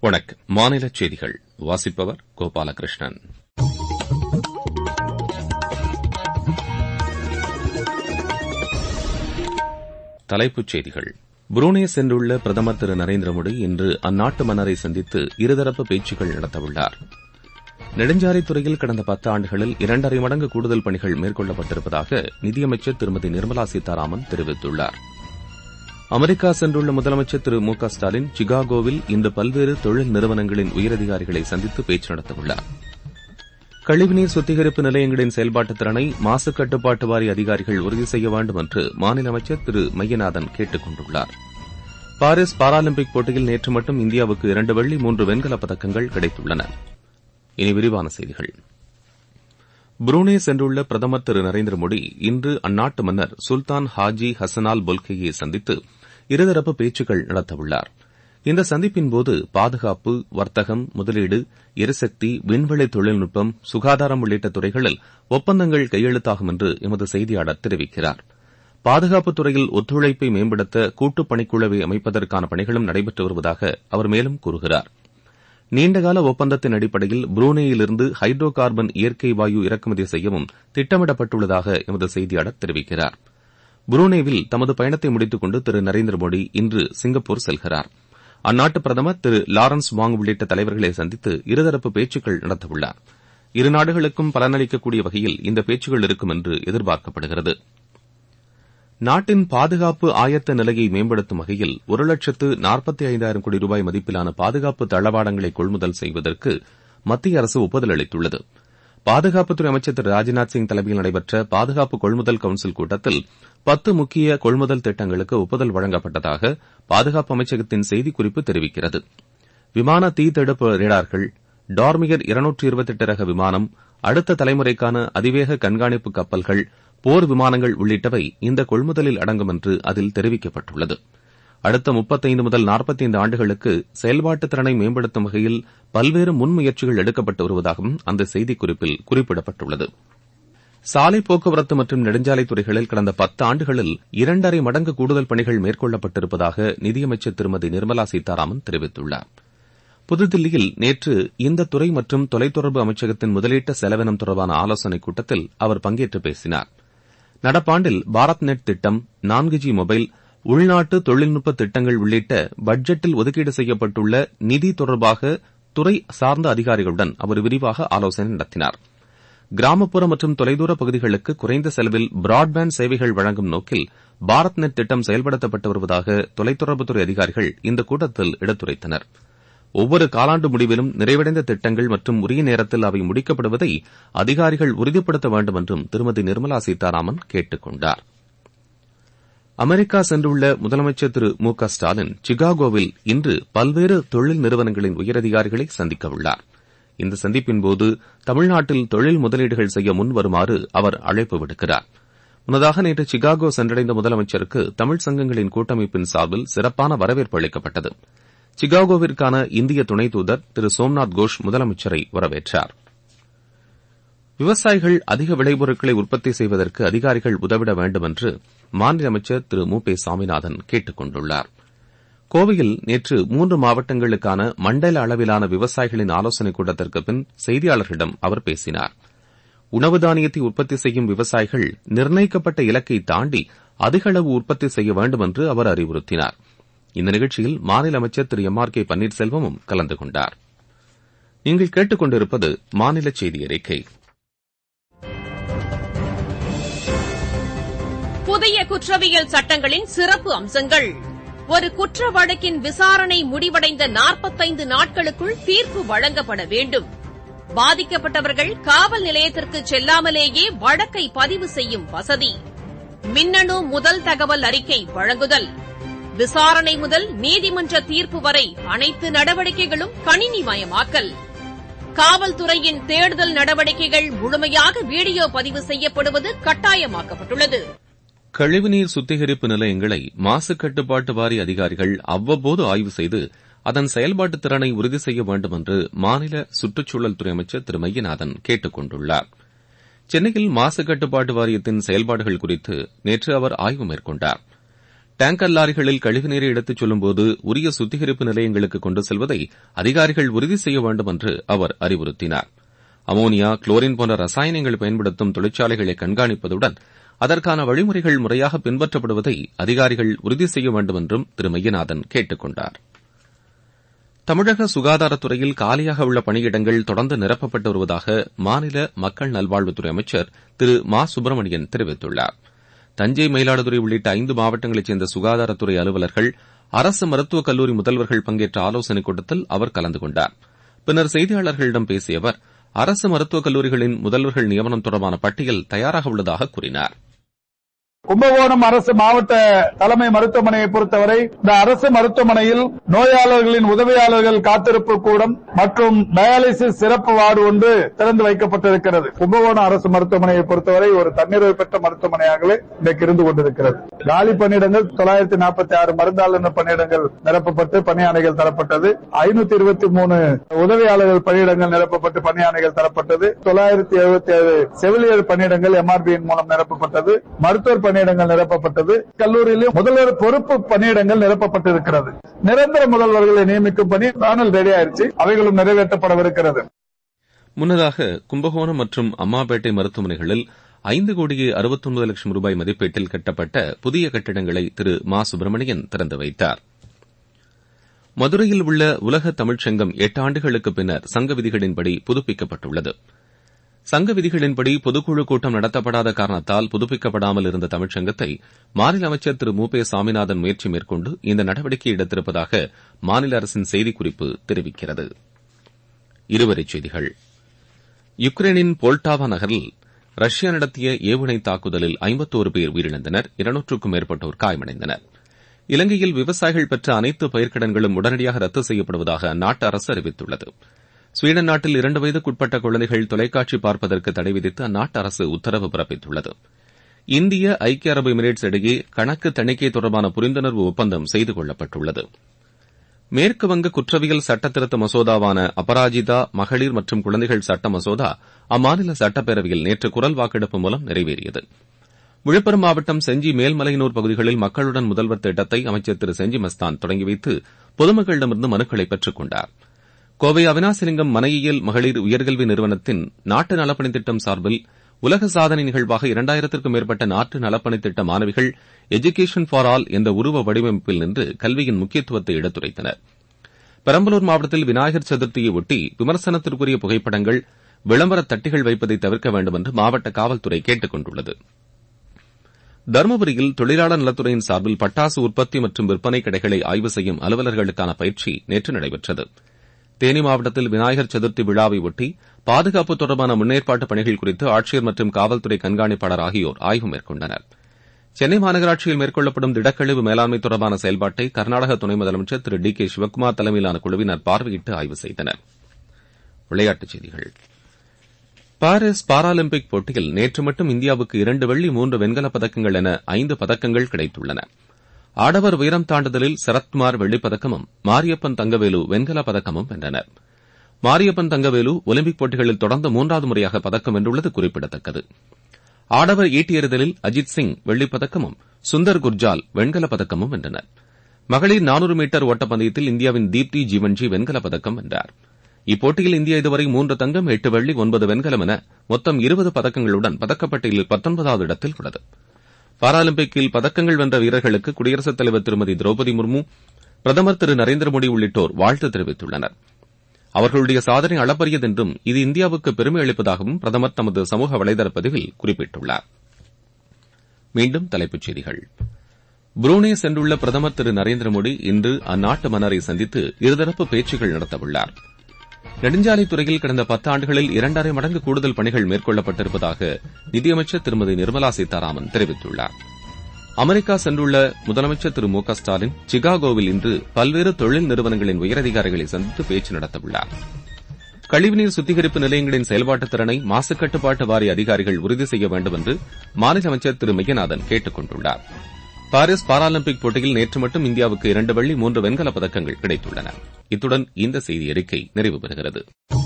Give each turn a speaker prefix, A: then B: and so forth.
A: வணக்கம் மாநில செய்திகள் வாசிப்பவர் கோபாலகிருஷ்ணன் தலைப்புச் செய்திகள் புரூனே சென்றுள்ள பிரதமர் திரு நரேந்திர மோடி இன்று அந்நாட்டு மன்னரை சந்தித்து இருதரப்பு பேச்சுக்கள் நடத்தவுள்ளார் நெடுஞ்சாலைத்துறையில் கடந்த பத்து ஆண்டுகளில் இரண்டரை மடங்கு கூடுதல் பணிகள் மேற்கொள்ளப்பட்டிருப்பதாக நிதியமைச்சர் திருமதி நிர்மலா சீதாராமன் தெரிவித்துள்ளார் அமெரிக்கா சென்றுள்ள முதலமைச்சர் திரு மு க ஸ்டாலின் சிகாகோவில் இன்று பல்வேறு தொழில் நிறுவனங்களின் உயரதிகாரிகளை சந்தித்து பேச்சு நடத்தவுள்ளார் கழிவுநீர் சுத்திகரிப்பு நிலையங்களின் செயல்பாட்டுத் திறனை மாசு கட்டுப்பாட்டு வாரிய அதிகாரிகள் உறுதி செய்ய வேண்டும் என்று மாநில அமைச்சர் திரு மையநாதன் கேட்டுக் கொண்டுள்ளார் பாரிஸ் பாராலிம்பிக் போட்டியில் நேற்று மட்டும் இந்தியாவுக்கு இரண்டு வெள்ளி மூன்று வெண்கலப் பதக்கங்கள் கிடைத்துள்ளன இனி விரிவான செய்திகள் புரூனே சென்றுள்ள பிரதமர் திரு நரேந்திர மோடி இன்று அந்நாட்டு மன்னர் சுல்தான் ஹாஜி ஹசனால் பொல்கேயை சந்தித்து இருதரப்பு பேச்சுக்கள் நடத்தவுள்ளார் இந்த சந்திப்பின்போது பாதுகாப்பு வர்த்தகம் முதலீடு எரிசக்தி விண்வெளி தொழில்நுட்பம் சுகாதாரம் உள்ளிட்ட துறைகளில் ஒப்பந்தங்கள் கையெழுத்தாகும் என்று எமது செய்தியாளர் தெரிவிக்கிறார் பாதுகாப்புத் துறையில் ஒத்துழைப்பை மேம்படுத்த கூட்டுப் பணிக்குழுவை அமைப்பதற்கான பணிகளும் நடைபெற்று வருவதாக அவர் மேலும் கூறுகிறார் நீண்டகால ஒப்பந்தத்தின் அடிப்படையில் புரூனேயிலிருந்து ஹைட்ரோ கார்பன் இயற்கை வாயு இறக்குமதி செய்யவும் திட்டமிடப்பட்டுள்ளதாக எமது செய்தியாளர் தெரிவிக்கிறார் புரூனேவில் தமது பயணத்தை முடித்துக் கொண்டு திரு நரேந்திர மோடி இன்று சிங்கப்பூர் செல்கிறார் அந்நாட்டு பிரதமர் திரு லாரன்ஸ் வாங் உள்ளிட்ட தலைவர்களை சந்தித்து இருதரப்பு பேச்சுக்கள் நடத்தவுள்ளார் இரு நாடுகளுக்கும் பலனளிக்கக்கூடிய வகையில் இந்த பேச்சுக்கள் இருக்கும் என்று எதிர்பார்க்கப்படுகிறது நாட்டின் பாதுகாப்பு ஆயத்த நிலையை மேம்படுத்தும் வகையில் ஒரு லட்சத்து நாற்பத்தி ஐந்தாயிரம் கோடி ரூபாய் மதிப்பிலான பாதுகாப்பு தளவாடங்களை கொள்முதல் செய்வதற்கு மத்திய அரசு ஒப்புதல் அளித்துள்ளது பாதுகாப்புத்துறை அமைச்சர் திரு ராஜ்நாத் சிங் தலைமையில் நடைபெற்ற பாதுகாப்பு கொள்முதல் கவுன்சில் கூட்டத்தில் பத்து முக்கிய கொள்முதல் திட்டங்களுக்கு ஒப்புதல் வழங்கப்பட்டதாக பாதுகாப்பு அமைச்சகத்தின் செய்திக்குறிப்பு தெரிவிக்கிறது விமான தீ தடுப்பு ரேடார்கள் டார்மியர் இருநூற்று இருபத்தெட்டு ரக விமானம் அடுத்த தலைமுறைக்கான அதிவேக கண்காணிப்பு கப்பல்கள் போர் விமானங்கள் உள்ளிட்டவை இந்த கொள்முதலில் அடங்கும் என்று அதில் தெரிவிக்கப்பட்டுள்ளது அடுத்த முப்பத்தைந்து முதல் நாற்பத்தைந்து ஆண்டுகளுக்கு செயல்பாட்டு திறனை மேம்படுத்தும் வகையில் பல்வேறு முன்முயற்சிகள் எடுக்கப்பட்டு வருவதாகவும் அந்த செய்திக்குறிப்பில் குறிப்பிடப்பட்டுள்ளது சாலை போக்குவரத்து மற்றும் நெடுஞ்சாலைத் துறைகளில் கடந்த பத்து ஆண்டுகளில் இரண்டரை மடங்கு கூடுதல் பணிகள் மேற்கொள்ளப்பட்டிருப்பதாக நிதியமைச்சர் திருமதி நிர்மலா சீதாராமன் தெரிவித்துள்ளார் புதுதில்லியில் நேற்று இந்த துறை மற்றும் தொலைத்தொடர்பு அமைச்சகத்தின் முதலீட்டு செலவினம் தொடர்பான ஆலோசனைக் கூட்டத்தில் அவர் பங்கேற்று பேசினார் நடப்பாண்டில் பாரத் நெட் திட்டம் நான்கு ஜி மொபைல் உள்நாட்டு தொழில்நுட்ப திட்டங்கள் உள்ளிட்ட பட்ஜெட்டில் ஒதுக்கீடு செய்யப்பட்டுள்ள நிதி தொடர்பாக துறை சார்ந்த அதிகாரிகளுடன் அவர் விரிவாக ஆலோசனை நடத்தினார் கிராமப்புற மற்றும் தொலைதூர பகுதிகளுக்கு குறைந்த செலவில் பிராட்பேண்ட் சேவைகள் வழங்கும் நோக்கில் பாரத் நெட் திட்டம் செயல்படுத்தப்பட்டு வருவதாக தொலைத்தொடர்புத்துறை அதிகாரிகள் இந்த கூட்டத்தில் எடுத்துரைத்தனர் ஒவ்வொரு காலாண்டு முடிவிலும் நிறைவடைந்த திட்டங்கள் மற்றும் உரிய நேரத்தில் அவை முடிக்கப்படுவதை அதிகாரிகள் உறுதிப்படுத்த வேண்டும் என்றும் திருமதி நிர்மலா சீதாராமன் கேட்டுக் கொண்டார் அமெரிக்கா சென்றுள்ள முதலமைச்சர் திரு மு க ஸ்டாலின் சிகாகோவில் இன்று பல்வேறு தொழில் நிறுவனங்களின் உயரதிகாரிகளை சந்திக்கவுள்ளார் இந்த சந்திப்பின்போது தமிழ்நாட்டில் தொழில் முதலீடுகள் செய்ய முன் வருமாறு அவர் அழைப்பு விடுக்கிறார் முன்னதாக நேற்று சிகாகோ சென்றடைந்த முதலமைச்சருக்கு தமிழ் சங்கங்களின் கூட்டமைப்பின் சார்பில் சிறப்பான வரவேற்பு அளிக்கப்பட்டது சிகாகோவிற்கான இந்திய துணை தூதர் திரு சோம்நாத் கோஷ் முதலமைச்சரை வரவேற்றார் விவசாயிகள் அதிக விளைபொருட்களை உற்பத்தி செய்வதற்கு அதிகாரிகள் உதவிட வேண்டும் என்று மாநில அமைச்சர் திரு மு பே சாமிநாதன் கேட்டுக் கொண்டுள்ளார் கோவையில் நேற்று மூன்று மாவட்டங்களுக்கான மண்டல அளவிலான விவசாயிகளின் ஆலோசனைக் கூட்டத்திற்கு பின் செய்தியாளர்களிடம் அவர் பேசினார் உணவு தானியத்தை உற்பத்தி செய்யும் விவசாயிகள் நிர்ணயிக்கப்பட்ட இலக்கை தாண்டி அதிக அளவு உற்பத்தி செய்ய வேண்டும் என்று அவர் அறிவுறுத்தினார் இந்த நிகழ்ச்சியில் மாநில அமைச்சர் திரு எம் ஆர் கே பன்னீர்செல்வமும் கலந்து கொண்டார் நீங்கள் கேட்டுக் கொண்டிருப்பது மாநில செய்தி அறிக்கை
B: புதிய குற்றவியல் சட்டங்களின் சிறப்பு அம்சங்கள் ஒரு குற்ற வழக்கின் விசாரணை முடிவடைந்த நாற்பத்தைந்து நாட்களுக்குள் தீர்ப்பு வழங்கப்பட வேண்டும் பாதிக்கப்பட்டவர்கள் காவல் நிலையத்திற்கு செல்லாமலேயே வழக்கை பதிவு செய்யும் வசதி மின்னணு முதல் தகவல் அறிக்கை வழங்குதல் விசாரணை முதல் நீதிமன்ற தீர்ப்பு வரை அனைத்து நடவடிக்கைகளும் கணினிமயமாக்கல் காவல்துறையின் தேடுதல் நடவடிக்கைகள் முழுமையாக வீடியோ பதிவு செய்யப்படுவது கட்டாயமாக்கப்பட்டுள்ளது
A: கழிவுநீர் சுத்திகரிப்பு நிலையங்களை மாசு கட்டுப்பாட்டு வாரிய அதிகாரிகள் அவ்வப்போது ஆய்வு செய்து அதன் செயல்பாட்டு திறனை உறுதி செய்ய வேண்டும் என்று மாநில சுற்றுச்சூழல் துறை அமைச்சர் திரு மையநாதன் கேட்டுக் கொண்டுள்ளார் சென்னையில் மாசு கட்டுப்பாட்டு வாரியத்தின் செயல்பாடுகள் குறித்து நேற்று அவர் ஆய்வு மேற்கொண்டார் டேங்கர் லாரிகளில் கழிவுநீரை எடுத்துச் செல்லும்போது உரிய சுத்திகரிப்பு நிலையங்களுக்கு கொண்டு செல்வதை அதிகாரிகள் உறுதி செய்ய வேண்டும் என்று அவர் அறிவுறுத்தினார் அமோனியா குளோரின் போன்ற ரசாயனங்கள் பயன்படுத்தும் தொழிற்சாலைகளை கண்காணிப்பதுடன் அதற்கான வழிமுறைகள் முறையாக பின்பற்றப்படுவதை அதிகாரிகள் உறுதி செய்ய வேண்டும் என்றும் திரு மையநாதன் கேட்டுக் கொண்டார் தமிழக சுகாதாரத்துறையில் காலியாக உள்ள பணியிடங்கள் தொடர்ந்து நிரப்பப்பட்டு வருவதாக மாநில மக்கள் நல்வாழ்வுத்துறை அமைச்சர் திரு மா சுப்பிரமணியன் தெரிவித்துள்ளார் தஞ்சை மயிலாடுதுறை உள்ளிட்ட ஐந்து மாவட்டங்களைச் சேர்ந்த சுகாதாரத்துறை அலுவலர்கள் அரசு மருத்துவக் கல்லூரி முதல்வர்கள் பங்கேற்ற ஆலோசனைக் கூட்டத்தில் அவர் கலந்து கொண்டார் பின்னர் செய்தியாளர்களிடம் பேசிய அவர் அரசு மருத்துவக் கல்லூரிகளின் முதல்வர்கள் நியமனம் தொடர்பான பட்டியல் தயாராக உள்ளதாக கூறினார்
C: கும்பகோணம் அரசு மாவட்ட தலைமை மருத்துவமனையை பொறுத்தவரை இந்த அரசு மருத்துவமனையில் நோயாளர்களின் உதவியாளர்கள் காத்திருப்பு கூடம் மற்றும் டயாலிசிஸ் சிறப்பு வார்டு ஒன்று திறந்து வைக்கப்பட்டிருக்கிறது கும்பகோணம் அரசு மருத்துவமனையை பொறுத்தவரை ஒரு தன்னிறைவு பெற்ற மருத்துவமனையாகவே இன்றைக்கு இருந்து கொண்டிருக்கிறது காலி பணியிடங்கள் தொள்ளாயிரத்தி நாற்பத்தி ஆறு மருந்தாளுநர் பணியிடங்கள் நிரப்பப்பட்டு பணியாணைகள் தரப்பட்டது ஐநூத்தி இருபத்தி மூணு உதவியாளர்கள் பணியிடங்கள் நிரப்பப்பட்டு பணியாணைகள் தரப்பட்டது தொள்ளாயிரத்தி எழுபத்தி ஏழு செவிலியர் பணியிடங்கள் எம்ஆர்பியின் மூலம் நிரப்பப்பட்டது மருத்துவர் பணியிடங்கள் நிரப்பப்பட்டது கல்லூரியிலும் முதல்வர் பொறுப்பு பணியிடங்கள் நிரப்பப்பட்டிருக்கிறது நிரந்தர முதல்வர்களை நியமிக்கும் பணி பேனல் ரெடி ஆயிருச்சு அவைகளும் நிறைவேற்றப்படவிருக்கிறது
A: முன்னதாக கும்பகோணம் மற்றும் அம்மாபேட்டை மருத்துவமனைகளில் ஐந்து கோடியே அறுபத்தொன்பது லட்சம் ரூபாய் மதிப்பீட்டில் கட்டப்பட்ட புதிய கட்டிடங்களை திரு மா சுப்பிரமணியன் திறந்து வைத்தார் மதுரையில் உள்ள உலக தமிழ்ச்சங்கம் எட்டு ஆண்டுகளுக்கு பின்னர் சங்க விதிகளின்படி புதுப்பிக்கப்பட்டுள்ளது சங்க விதிகளின்படி பொதுக்குழு கூட்டம் நடத்தப்படாத காரணத்தால் புதுப்பிக்கப்படாமல் இருந்த தமிழ்ச்சங்கத்தை மாநில அமைச்சர் திரு மு பே சாமிநாதன் முயற்சி மேற்கொண்டு இந்த நடவடிக்கை எடுத்திருப்பதாக மாநில அரசின் செய்திக்குறிப்பு தெரிவிக்கிறது இருவரிச் செய்திகள் யுக்ரைனின் போல்டாவா நகரில் ரஷ்யா நடத்திய ஏவுகணை தாக்குதலில் ஐம்பத்தோரு பேர் உயிரிழந்தனர் இருநூற்றுக்கும் மேற்பட்டோர் காயமடைந்தனர் இலங்கையில் விவசாயிகள் பெற்ற அனைத்து பயிர்க்கடன்களும் உடனடியாக ரத்து செய்யப்படுவதாக அந்நாட்டு அரசு அறிவித்துள்ளது ஸ்வீடன் நாட்டில் இரண்டு வயதுக்குட்பட்ட குழந்தைகள் தொலைக்காட்சி பார்ப்பதற்கு தடை விதித்து அந்நாட்டு அரசு உத்தரவு பிறப்பித்துள்ளது இந்திய ஐக்கிய அரபு எமிரேட்ஸ் இடையே கணக்கு தணிக்கை தொடர்பான புரிந்துணர்வு ஒப்பந்தம் செய்து கொள்ளப்பட்டுள்ளது மேற்குவங்க குற்றவியல் சட்டத்திருத்த மசோதாவான அபராஜிதா மகளிர் மற்றும் குழந்தைகள் சட்ட மசோதா அம்மாநில சட்டப்பேரவையில் நேற்று குரல் வாக்கெடுப்பு மூலம் நிறைவேறியது விழுப்புரம் மாவட்டம் செஞ்சி மேல்மலையனூர் பகுதிகளில் மக்களுடன் முதல்வர் திட்டத்தை அமைச்சர் திரு செஞ்சி மஸ்தான் தொடங்கி வைத்து பொதுமக்களிடமிருந்து மனுக்களை பெற்றுக் கொண்டார் கோவை அவினாசிலிங்கம் மனையியல் மகளிர் உயர்கல்வி நிறுவனத்தின் நாட்டு நலப்பணித் திட்டம் சார்பில் உலக சாதனை நிகழ்வாக இரண்டாயிரத்திற்கும் மேற்பட்ட நாட்டு நலப்பணித் திட்ட மாணவிகள் எஜுகேஷன் ஃபார் ஆல் என்ற உருவ வடிவமைப்பில் நின்று கல்வியின் முக்கியத்துவத்தை எடுத்துரைத்தனர் பெரம்பலூர் மாவட்டத்தில் விநாயகர் சதுர்த்தியை ஒட்டி விமர்சனத்திற்குரிய புகைப்படங்கள் விளம்பர தட்டிகள் வைப்பதை தவிர்க்க வேண்டும் என்று மாவட்ட காவல்துறை கேட்டுக் கொண்டுள்ளது தருமபுரியில் தொழிலாளர் நலத்துறையின் சார்பில் பட்டாசு உற்பத்தி மற்றும் விற்பனை கடைகளை ஆய்வு செய்யும் அலுவலர்களுக்கான பயிற்சி நேற்று நடைபெற்றது தேனி மாவட்டத்தில் விநாயகர் சதுர்த்தி விழாவை ஒட்டி பாதுகாப்பு தொடர்பான முன்னேற்பாட்டு பணிகள் குறித்து ஆட்சியர் மற்றும் காவல்துறை கண்காணிப்பாளர் ஆகியோர் ஆய்வு மேற்கொண்டனர் சென்னை மாநகராட்சியில் மேற்கொள்ளப்படும் திடக்கழிவு மேலாண்மை தொடர்பான செயல்பாட்டை கர்நாடக துணை முதலமைச்சர் திரு டி கே சிவக்குமார் தலைமையிலான குழுவினர் பார்வையிட்டு ஆய்வு செய்தனர் விளையாட்டுச் செய்திகள் பாரிஸ் பாராலிம்பிக் போட்டியில் நேற்று மட்டும் இந்தியாவுக்கு இரண்டு வெள்ளி மூன்று வெண்கலப் பதக்கங்கள் என ஐந்து பதக்கங்கள் கிடைத்துள்ளன ஆடவர் உயரம் தாண்டுதலில் சரத்குமார் வெள்ளிப்பதக்கமும் மாரியப்பன் தங்கவேலு வெண்கலப் பதக்கமும் வென்றனர் மாரியப்பன் தங்கவேலு ஒலிம்பிக் போட்டிகளில் தொடர்ந்து மூன்றாவது முறையாக பதக்கம் வென்றுள்ளது குறிப்பிடத்தக்கது ஆடவர் ஈட்டி எறிதலில் அஜித் சிங் வெள்ளிப்பதக்கமும் சுந்தர் குர்ஜால் வெண்கலப் பதக்கமும் வென்றனர் மகளிர் நானூறு மீட்டர் ஓட்டப்பந்தயத்தில் இந்தியாவின் தீப்தி ஜீவன்ஜி வெண்கலப் பதக்கம் வென்றார் இப்போட்டியில் இந்தியா இதுவரை மூன்று தங்கம் எட்டு வெள்ளி ஒன்பது வெண்கலம் என மொத்தம் இருபது பதக்கங்களுடன் பதக்கப்பட்டியலில் பத்தொன்பதாவது இடத்தில் உள்ளது பாராலிம்பிக்கில் பதக்கங்கள் வென்ற வீரர்களுக்கு குடியரசுத் தலைவர் திருமதி திரௌபதி முர்மு பிரதமர் திரு நரேந்திர மோடி உள்ளிட்டோர் வாழ்த்து தெரிவித்துள்ளனர் அவர்களுடைய சாதனை அளப்பரியது என்றும் இது இந்தியாவுக்கு பெருமை அளிப்பதாகவும் பிரதமர் தமது சமூக வலைதள பதிவில் குறிப்பிட்டுள்ளார் மீண்டும் தலைப்புச் செய்திகள் புரூனே சென்றுள்ள பிரதமர் திரு நரேந்திர மோடி இன்று அந்நாட்டு மன்னரை சந்தித்து இருதரப்பு பேச்சுக்கள் நடத்தவுள்ளார் நெடுஞ்சாலைத்துறையில் கடந்த பத்தாண்டுகளில் இரண்டரை மடங்கு கூடுதல் பணிகள் மேற்கொள்ளப்பட்டிருப்பதாக நிதியமைச்சர் திருமதி நிர்மலா சீதாராமன் தெரிவித்துள்ளார் அமெரிக்கா சென்றுள்ள முதலமைச்சர் திரு மு க ஸ்டாலின் சிகாகோவில் இன்று பல்வேறு தொழில் நிறுவனங்களின் உயரதிகாரிகளை சந்தித்து பேச்சு நடத்தவுள்ளார் கழிவுநீர் சுத்திகரிப்பு நிலையங்களின் செயல்பாட்டுத் திறனை மாசு கட்டுப்பாட்டு வாரிய அதிகாரிகள் உறுதி செய்ய வேண்டும் என்று மாநில அமைச்சர் திரு மெய்யநாதன் கேட்டுக் கொண்டுள்ளார் பாரிஸ் பாராலிம்பிக் போட்டியில் நேற்று மட்டும் இந்தியாவுக்கு இரண்டு வெள்ளி மூன்று வெண்கலப் பதக்கங்கள் கிடைத்துள்ளன இத்துடன் இந்த செய்தி அறிக்கை நிறைவு பெறுகிறது